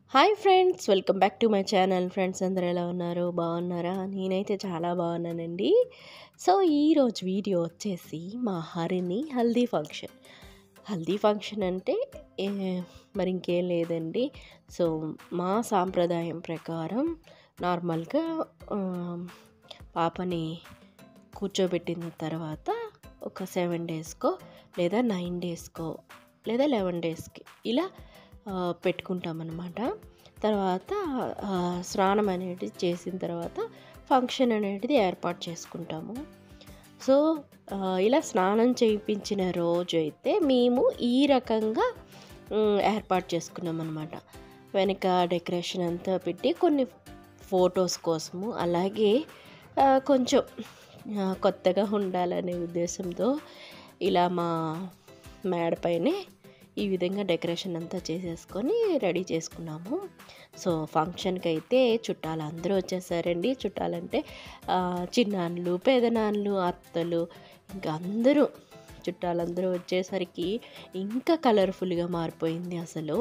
Hi friends welcome back to my channel friends అందరూ ఎలా ఉన్నారు బాగున్నారా నేనైతే చాలా బాగున్నానండి సో ఈరోజు వీడియో వచ్చేసి మా హరిని హల్దీ ఫంక్షన్ హల్దీ ఫంక్షన్ అంటే ఏ- మరి ఇంకేం లేదండి సో మా సాంప్రదాయం ప్రకారం నార్మల్గా ఆ, పాపని కూర్చోబెట్టిన తర్వాత ఒక సెవెన్ డేస్కో లేదా నైన్ డేస్కో లేదా లెవెన్ డేస్కి ఇలా ఆ, పెట్టుకుంటామన్నమాట తర్వాత ఆ, స్నానం అనేది చేసిన తర్వాత ఫంక్షన్ అనేది ఏర్పాటు చేసుకుంటాము సో ఆ, ఇలా స్నానం చేయించిన రోజు అయితే మేము ఈ రకంగా మ్, ఏర్పాటు చేసుకున్నాం అనమాట వెనక డెకరేషన్ అంతా పెట్టి కొన్ని ఫొటోస్ కోసము అలాగే ఆ, కొంచెం ఆ, కొత్తగా ఉండాలనే ఉద్దేశంతో ఇలా మా మేడపైనే ఈ విధంగా డెకరేషన్ అంతా చేసేసుకొని రెడీ చేసుకున్నాము సో ఫంక్షన్కి అయితే చుట్టాలు అందరూ వచ్చేసారండి చుట్టాలంటే ఆ, చిన్నాన్నలు పెదనాన్నలు అత్తలు ఇంకా అందరూ చుట్టాలందరూ వచ్చేసరికి ఇంకా కలర్ఫుల్గా మారిపోయింది అసలు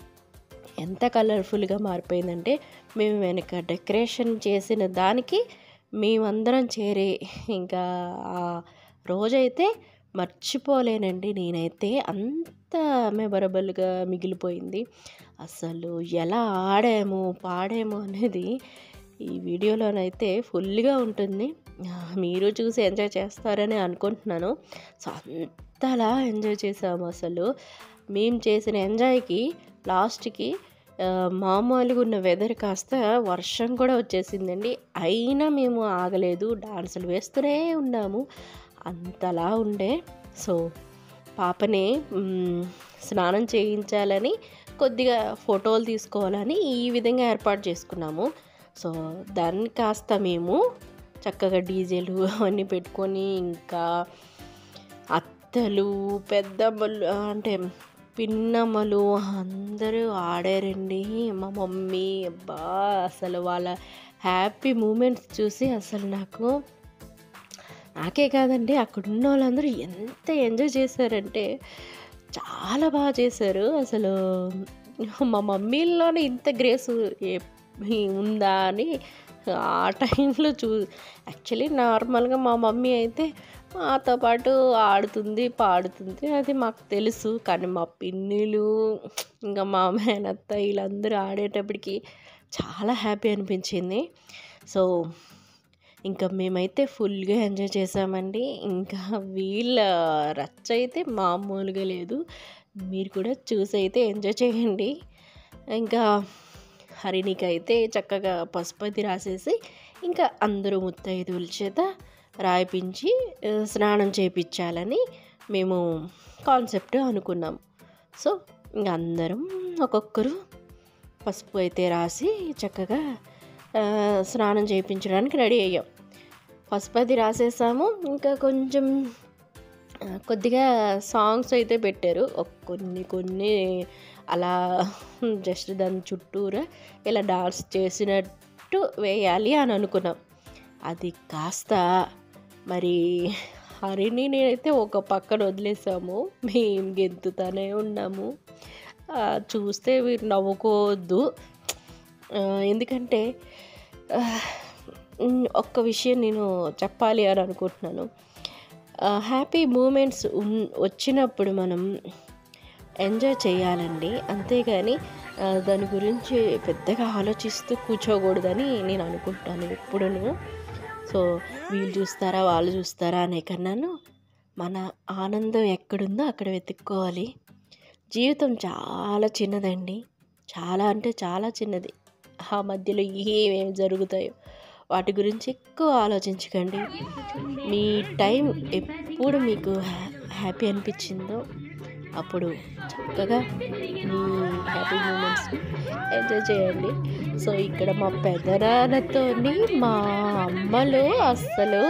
ఎంత కలర్ఫుల్గా మారిపోయిందంటే మేము వెనక డెకరేషన్ చేసిన దానికి మేమందరం చేరి ఇంకా ఆ రోజైతే మర్చిపోలేనండి నేనైతే అంత మెమరబుల్గా మిగిలిపోయింది అసలు ఎలా ఆడాము పాడాము అనేది ఈ వీడియోలోనైతే ఫుల్గా ఉంటుంది ఆ, మీరు చూసి ఎంజాయ్ చేస్తారని అనుకుంటున్నాను సో అంతలా ఎంజాయ్ చేసాము అసలు మేము చేసిన ఎంజాయ్కి లాస్ట్కి ఆ, మామూలుగా ఉన్న వెదర్ కాస్త వర్షం కూడా వచ్చేసిందండి అయినా మేము ఆగలేదు డాన్సులు వేస్తూనే ఉన్నాము అంతలా ఉండే సో పాపని మ్, స్నానం చేయించాలని కొద్దిగా ఫోటోలు తీసుకోవాలని ఈ విధంగా ఏర్పాటు చేసుకున్నాము సో దాన్ని కాస్త మేము చక్కగా డీజేలు అవన్నీ పెట్టుకొని ఇంకా అత్తలు పెద్దమ్మలు అంటే పిన్నమ్మలు అందరూ ఆడారండి మా మమ్మీ అబ్బా అసలు వాళ్ళ హ్యాపీ మూమెంట్స్ చూసి అసలు నాకు నాకే కాదండి అక్కడ ఉన్న వాళ్ళందరూ ఎంత ఎంజాయ్ చేశారంటే చాలా బాగా చేశారు అసలు మా మమ్మీలోనే ఇంత గ్రేస్ ఏ- ఉందా అని ఆ టైంలో చూ యాక్చువల్లీ నార్మల్గా మా మమ్మీ అయితే మాతో పాటు ఆడుతుంది పాడుతుంది అది మాకు తెలుసు కానీ మా పిన్నిలు ఇంకా మా మేనత్త వీళ్ళందరూ ఆడేటప్పటికి చాలా హ్యాపీ అనిపించింది సో ఇంకా మేమైతే ఫుల్గా ఎంజాయ్ చేసామండి ఇంకా వీళ్ళ రచ్చ అయితే మామూలుగా లేదు మీరు కూడా చూసి అయితే ఎంజాయ్ చేయండి ఇంకా హరిణికి అయితే చక్కగా పసుపతి రాసేసి ఇంకా అందరూ ముత్తైదువుల చేత రాయిపించి ఆ, స్నానం చేయించాలని మేము కాన్సెప్ట్ అనుకున్నాం సో ఇంకా అందరం ఒక్కొక్కరు పసుపు అయితే రాసి చక్కగా ఆ, స్నానం చేయించడానికి రెడీ అయ్యాం పసుపు అది రాసేసాము ఇంకా కొంచెం ఆ, కొద్దిగా సాంగ్స్ అయితే పెట్టారు ఒక కొన్ని కొన్ని అలా జస్ట్ దాని చుట్టూరా ఇలా డాన్స్ చేసినట్టు వేయాలి అని అనుకున్నాం అది కాస్త మరి హరిని నేనైతే ఒక పక్కన వదిలేసాము మేము గెంతుతానే ఉన్నాము ఆ, చూస్తే మీరు నవ్వుకోవద్దు ఆ, ఎందుకంటే ఆ, ఉమ్, ఒక్క విషయం నేను చెప్పాలి అని అనుకుంటున్నాను హ్యాపీ మూమెంట్స్ ఉన్ వచ్చినప్పుడు మనం ఎంజాయ్ చేయాలండి అంతేగాని ఆ, దాని గురించి పెద్దగా ఆలోచిస్తూ కూర్చోకూడదని నేను అనుకుంటాను ఎప్పుడూ సో వీళ్ళు చూస్తారా వాళ్ళు చూస్తారా అనే కన్నాను మన ఆనందం ఎక్కడుందో అక్కడ వెతుక్కోవాలి జీవితం చాలా చిన్నదండి చాలా అంటే చాలా చిన్నది ఆ మధ్యలో ఏమేమి జరుగుతాయో వాటి గురించి ఎక్కువ ఆలోచించకండి మీ టైం ఎప్పుడు మీకు హ్యా- హ్యాపీ అనిపించిందో అప్పుడు చక్కగా మీ హ్యాపీ మూమెంట్స్ ఎంజాయ్ చేయండి సో ఇక్కడ మా పెదనాన్నతో మా అమ్మలు అస్సలు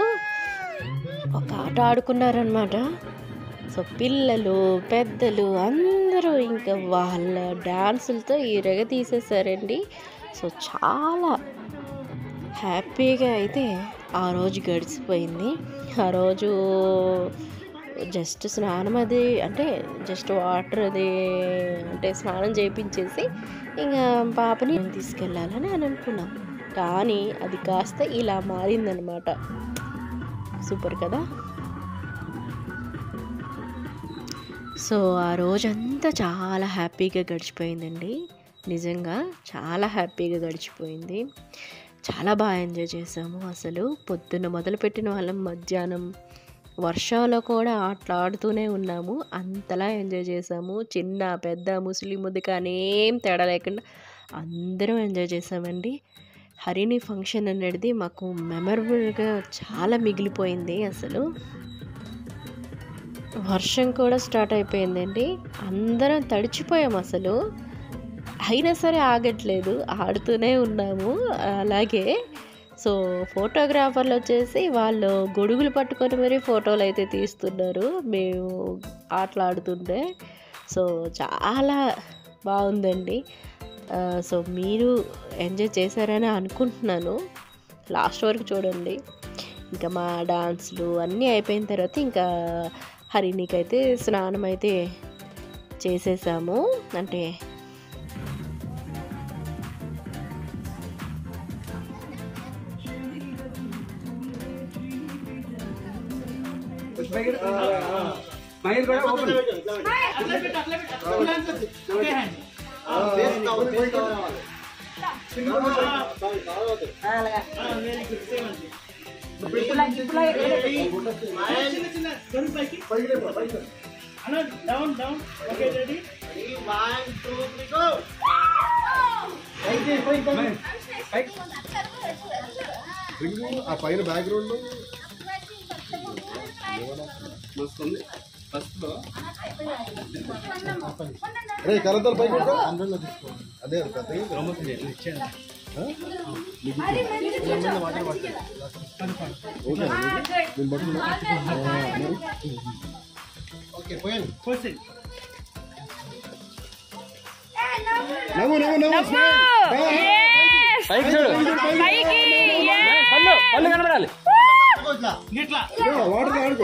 ఒక ఆట ఆడుకున్నారనమాట సో పిల్లలు పెద్దలు అందరూ ఇంకా వాళ్ళ డాన్సులతో ఇరగ తీసేసారండి సో చాలా హ్యాపీగా అయితే ఆ రోజు గడిచిపోయింది ఆ రోజు జస్ట్ స్నానం అది అంటే జస్ట్ వాటర్ అది అంటే స్నానం చేయించేసి ఇంకా పాపని తీసుకెళ్ళాలని అని అనుకున్నాం కానీ అది కాస్త ఇలా మారిందనమాట సూపర్ కదా సో ఆ రోజంతా చాలా హ్యాపీగా గడిచిపోయిందండి నిజంగా చాలా హ్యాపీగా గడిచిపోయింది చాలా బాగా ఎంజాయ్ చేసాము అసలు పొద్దున్న మొదలుపెట్టిన వాళ్ళం మధ్యాహ్నం వర్షంలో కూడా ఆటలాడుతూనే ఉన్నాము అంతలా ఎంజాయ్ చేసాము చిన్న పెద్ద ముస్లిం ముద్దు కానీ ఏం తేడా లేకుండా అందరం ఎంజాయ్ చేసామండి హరిణి ఫంక్షన్ అనేది మాకు మెమరబుల్గా చాలా మిగిలిపోయింది అసలు వర్షం కూడా స్టార్ట్ అయిపోయిందండి అందరం తడిచిపోయాం అసలు అయినా సరే ఆగట్లేదు ఆడుతూనే ఉన్నాము అలాగే సో ఫోటోగ్రాఫర్లు వచ్చేసి వాళ్ళు గొడుగులు పట్టుకొని మరీ ఫోటోలు అయితే తీస్తున్నారు మేము ఆటలాడుతుంటే సో చాలా బాగుందండి ఆ, సో మీరు ఎంజాయ్ చేశారని అనుకుంటున్నాను లాస్ట్ వరకు చూడండి ఇంకా మా డాన్స్లు అన్నీ అయిపోయిన తర్వాత ఇంకా హరిణికైతే స్నానం అయితే చేసేసాము అంటే స్మైల్ కూడా open down down okay ready ఆ పైన బ్యాక్గ్రౌండ్ మస్తు ఉంది ఫస్ట్ లో రే కలతలు పైకి కొట్టు. అదే పెద్దగా ఓకే నేను పట్టుకున్నా ఓకే పోయాను క్వశ్చన్ నవ్వు నవ్వు నవ్వు స్మైల్ పైకి చూడు పళ్ళు పళ్ళు కనబడాలి ఇట్లా వాటర్ ఆడుకో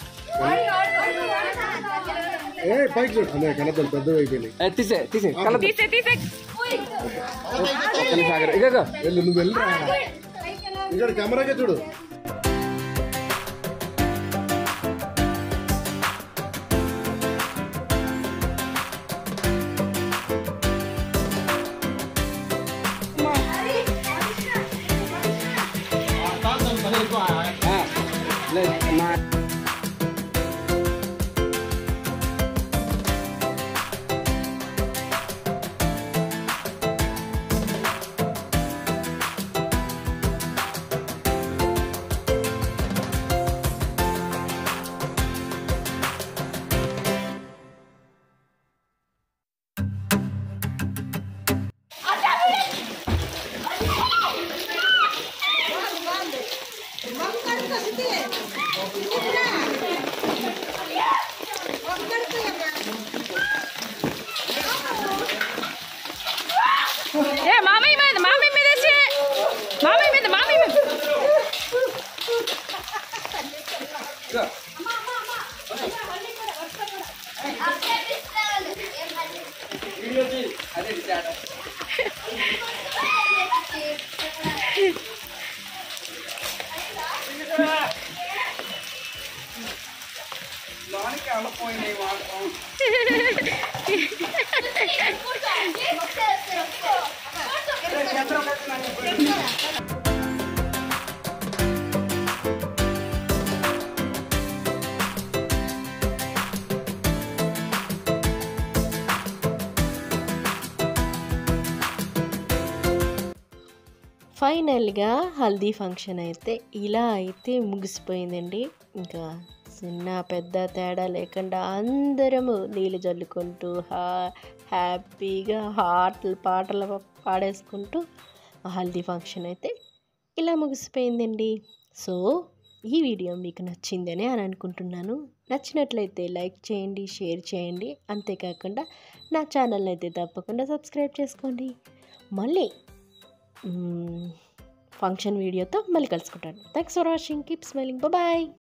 ఏ పైకి చూడు అదే కలతలు పెద్దవి అయిపోయినాయి తీసే తీసే కళ్ళ సాగర్ ఇక వెళ్ళు నువ్వు వెళ్ళరా ఇక్కడ కెమెరాకే చూడు మా ఏ మామయ్య మీద మామయ్య మీద వేసి మామయ్య మీద మామయ్య మీద లోనికి వెళ్ళిపోయినాయి వాటర్ ఫైనల్గా హల్దీ ఫంక్షన్ అయితే ఇలా అయితే ముగిసిపోయిందండి ఇంకా చిన్న పెద్ద తేడా లేకుండా అందరము నీళ్ళు జల్లుకుంటూ హా హ్యాపీగా ఆటలు పాటలు పాడేసుకుంటూ ఆ హల్దీ ఫంక్షన్ అయితే ఇలా ముగిసిపోయిందండి సో ఈ వీడియో మీకు నచ్చిందని అని అనుకుంటున్నాను నచ్చినట్లయితే లైక్ చేయండి షేర్ చేయండి అంతేకాకుండా నా ఛానల్ అయితే తప్పకుండా సబ్స్క్రైబ్ చేసుకోండి మళ్ళీ ఫంక్షన్ వీడియోతో మళ్ళీ కలుసుకుంటాను thanks for watching keep smiling bye